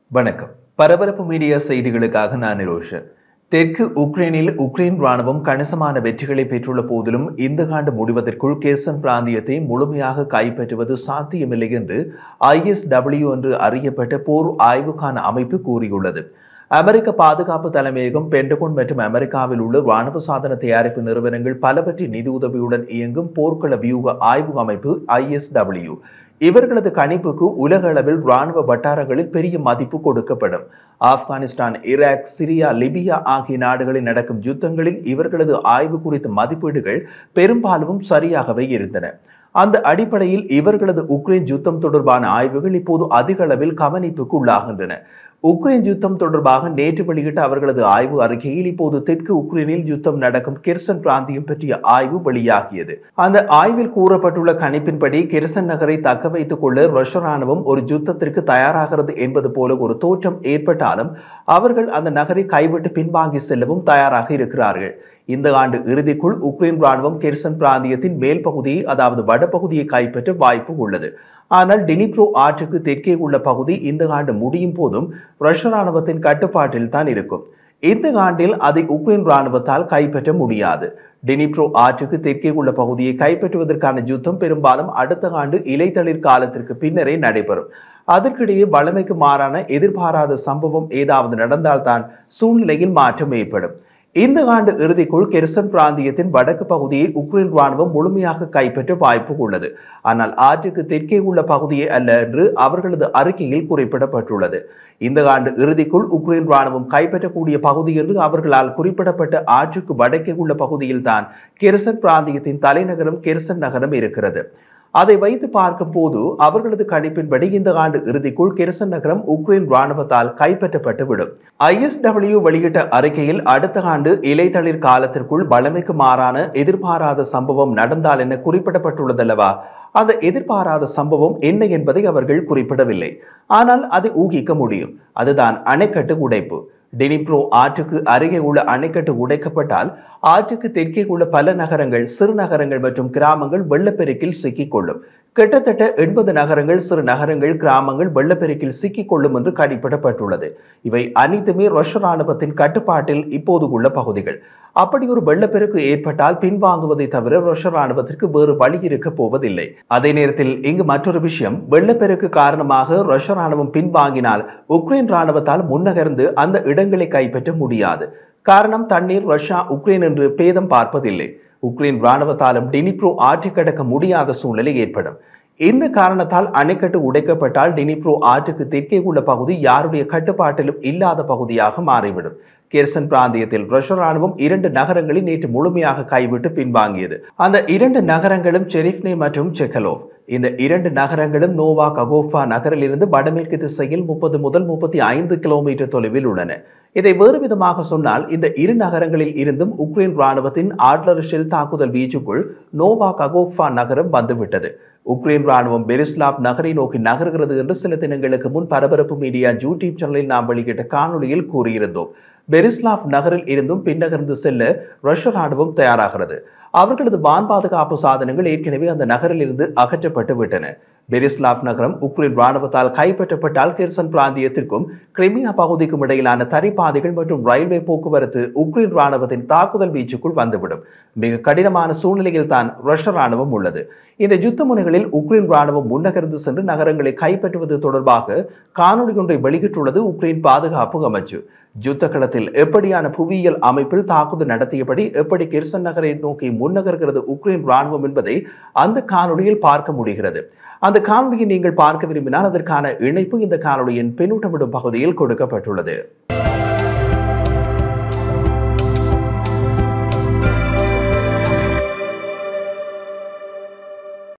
வணக்கம் பரபரப்பு மீடியா செய்திகளுக்காக நான் நிரோஷன் தெற்கு உக்ரைனில் உக்ரைன் ராணுவம் கணிசமான வெற்றிகளை பெற்றுள்ள போதிலும் இந்த ஆண்டு முடிவதற்குள் கேசன் பிராந்தியத்தை முழுமையாக கைப்பற்றுவது சாத்தியமில்லை என்று ஐஎஸ்டபிள்யூ என்று அறியப்பட்ட போர் ஆய்வுக்கான அமைப்பு கூறியுள்ளது அமெரிக்க பாதுகாப்பு தலைமையகம் பென்டகோன் மற்றும் அமெரிக்காவில் உள்ள ராணுவ சாதன தயாரிப்பு நிறுவனங்கள் பலவற்றின் நிதியுதவியுடன் இயங்கும் போர்க்கள வியூக ஆய்வு அமைப்பு ஐஎஸ்டபிள்யூ இவர்களது கணிப்புக்கு உலக அளவில் ராணுவ வட்டாரங்களில் பெரிய மதிப்பு கொடுக்கப்படும் ஆப்கானிஸ்தான் ஈராக் சிரியா லிபியா ஆகிய நாடுகளில் நடக்கும் யுத்தங்களில் இவர்களது ஆய்வு குறித்த மதிப்பீடுகள் பெரும்பாலும் சரியாகவே இருந்தன அந்த அடிப்படையில் இவர்களது உக்ரைன் யுத்தம் தொடர்பான ஆய்வுகள் இப்போது அதிக அளவில் கவனிப்புக்கு உள்ளாகின்றன உக்ரைன் யுத்தம் தொடர்பாக நேற்று வெளியிட்ட அவர்களது ஆய்வு அறிக்கையில் இப்போது தெற்கு உக்ரைனில் யுத்தம் நடக்கும் கெர்சன் பிராந்தியம் பற்றிய ஆய்வு வெளியாகியது அந்த ஆய்வில் கூறப்பட்டுள்ள கணிப்பின்படி கெர்சன் நகரை தக்க வைத்துக் கொள்ள ரஷ்ய ராணுவம் ஒரு யுத்தத்திற்கு தயாராகிறது என்பது போல ஒரு தோற்றம் ஏற்பட்டாலும் அவர்கள் அந்த நகரை கைவிட்டு பின்வாங்கி செல்லவும் தயாராக இருக்கிறார்கள் இந்த ஆண்டு இறுதிக்குள் உக்ரைன் ராணுவம் கெர்சன் பிராந்தியத்தின் மேல் பகுதியை அதாவது வடபகுதியை கைப்பற்ற வாய்ப்பு உள்ளது ஆனால் டினிப்ரோ ஆற்றுக்கு தெற்கே உள்ள பகுதி இந்த ஆண்டு முடியும் போதும் ரஷ்ய ராணுவத்தின் கட்டுப்பாட்டில் தான் இருக்கும் இந்த ஆண்டில் அதை உக்ரைன் ராணுவத்தால் கைப்பற்ற முடியாது டினிப்ரோ ஆற்றுக்கு தெற்கே உள்ள பகுதியை கைப்பற்றுவதற்கான யுத்தம் பெரும்பாலும் அடுத்த ஆண்டு இலைத்தளிர் காலத்திற்கு பின்னரே நடைபெறும் அதற்கிடையே வளமைக்கு மாறான எதிர்பாராத சம்பவம் ஏதாவது நடந்தால்தான் சூழ்நிலையில் மாற்றம் ஏற்படும் இந்த ஆண்டு இறுதிக்குள் கெர்சன் பிராந்தியத்தின் வடக்கு பகுதியை உக்ரைன் ராணுவம் முழுமையாக கைப்பற்ற வாய்ப்பு உள்ளது ஆனால் ஆற்றுக்கு தெற்கே உள்ள பகுதியே அல்ல என்று அவர்களது அறிக்கையில் குறிப்பிடப்பட்டுள்ளது இந்த ஆண்டு இறுதிக்குள் உக்ரைன் ராணுவம் கைப்பற்றக்கூடிய பகுதி என்று அவர்களால் குறிப்பிடப்பட்ட ஆற்றுக்கு வடக்கே உள்ள பகுதியில்தான் கெர்சன் பிராந்தியத்தின் தலைநகரம் கெர்சன் நகரம் இருக்கிறது அதை வைத்து பார்க்கும் போது அவர்களது கணிப்பின்படி இந்த ஆண்டு இறுதிக்குள் கெர்சன் நகரம் உக்ரைன் ராணுவத்தால் கைப்பற்றப்பட்டுவிடும் ஐஎஸ்டபிள்யூ வெளியிட்ட அறிக்கையில் அடுத்த ஆண்டு இலைத்தளிர் காலத்திற்குள் வளமைக்கு மாறான எதிர்பாராத சம்பவம் நடந்தால் என குறிப்பிடப்பட்டுள்ளதல்லவா அந்த எதிர்பாராத சம்பவம் என்ன என்பதை அவர்கள் குறிப்பிடவில்லை ஆனால் அதை ஊகிக்க முடியும் அதுதான் அணைக்கட்டு உடைப்பு டெனிப்ரோ ஆற்றுக்கு அருகே உள்ள அணைக்கட்டு உடைக்கப்பட்டால் ஆற்றுக்கு தெற்கே உள்ள பல நகரங்கள் சிறு நகரங்கள் மற்றும் கிராமங்கள் வெள்ளப்பெருக்கில் சிக்கிக்கொள்ளும் கிட்டத்தட்ட எண்பது நகரங்கள் சிறு நகரங்கள் கிராமங்கள் வெள்ளப்பெருக்கில் சிக்கிக்கொள்ளும் என்று கணிப்பிடப்பட்டுள்ளது இவை அனைத்துமே ரஷ்ய ராணுவத்தின் கட்டுப்பாட்டில் இப்போது உள்ள பகுதிகள் அப்படி ஒரு வெள்ளப்பெருக்கு ஏற்பட்டால் பின்வாங்குவதை தவிர ரஷ்ய ராணுவத்திற்கு வேறு வழி இருக்க போவதில்லை அதே நேரத்தில் இங்கு மற்றொரு விஷயம் வெள்ளப்பெருக்கு காரணமாக ரஷ்ய ராணுவம் பின்வாங்கினால் உக்ரைன் ராணுவத்தால் முன்னகர்ந்து அந்த இடங்களை கைப்பற்ற முடியாது காரணம் தண்ணீர் ரஷ்யா உக்ரைன் என்று பேதம் பார்ப்பதில்லை உக்ரைன் ராணுவத்தாலும் டினிப்ரோ ஆற்றி கடக்க முடியாத சூழ்நிலை ஏற்படும் இந்த காரணத்தால் அணைக்கட்டு உடைக்கப்பட்டால் டினிப்ரோ ஆற்றுக்கு தெற்கே உள்ள பகுதி யாருடைய கட்டுப்பாட்டிலும் இல்லாத பகுதியாக மாறிவிடும் கெர்சன் பிராந்தியத்தில் ரஷ்ய ராணுவம் இரண்டு நகரங்களை நேற்று முழுமையாக கைவிட்டு பின்வாங்கியது அந்த இரண்டு நகரங்களும் செரிஃப்னே மற்றும் செக்கலோவ் இந்த இரண்டு நகரங்களும் நோவா ககோஃபா நகரிலிருந்து வடமேற்கு திசையில் முப்பது முதல் முப்பத்தி ஐந்து கிலோமீட்டர் தொலைவில் உள்ளன இதை வேறு விதமாக சொன்னால் இந்த இரு நகரங்களில் இருந்தும் உக்ரைன் ராணுவத்தின் ஆட்லர் ஷெல் தாக்குதல் வீச்சுக்குள் நோவா ககோஃபா நகரம் வந்துவிட்டது உக்ரைன் ராணுவம் பெரிஸ்லாப் நகரை நோக்கி நகர்கிறது என்று சில தினங்களுக்கு முன் பரபரப்பு மீடியா யூடியூப் சேனலில் நாம் வெளியிட்ட காணொலியில் கூறியிருந்தோம் பெரிஸ்லாப் நகரில் இருந்தும் பின்னகர்ந்து செல்ல ரஷ்ய ராணுவம் தயாராகிறது அவர்களது வான் பாதுகாப்பு சாதனங்கள் ஏற்கனவே அந்த நகரில் இருந்து அகற்றப்பட்டு விட்டன பெரிஸ்லாப் நகரம் உக்ரைன் ராணுவத்தால் கைப்பற்றப்பட்டால் கெர்சன் பிராந்தியத்திற்கும் கிரிமியா பகுதிக்கும் இடையிலான தரிப்பாதைகள் மற்றும் ரயில்வே போக்குவரத்து உக்ரைன் ராணுவத்தின் தாக்குதல் வீச்சுக்குள் வந்துவிடும் மிக கடினமான சூழ்நிலையில் தான் ரஷ்ய ராணுவம் உள்ளது இந்த யுத்த முனைகளில் உக்ரைன் ராணுவம் முன்னகர்ந்து சென்று நகரங்களை கைப்பற்றுவது தொடர்பாக காணொலி ஒன்றை வெளியிட்டுள்ளது உக்ரைன் பாதுகாப்பு அமைச்சு யுத்த களத்தில் எப்படியான புவியியல் அமைப்பில் தாக்குதல் நடத்தியபடி எப்படி கெர்சன் நகரை நோக்கி முன்னகர்கிறது உக்ரைன் ராணுவம் என்பதை அந்த காணொலியில் பார்க்க முடிகிறது அந்த காணொலியை நீங்கள் பார்க்க விரும்பினால் அதற்கான இணைப்பு இந்த காணொலியின் பின்னூட்டமிடும் பகுதியில் கொடுக்கப்பட்டுள்ளது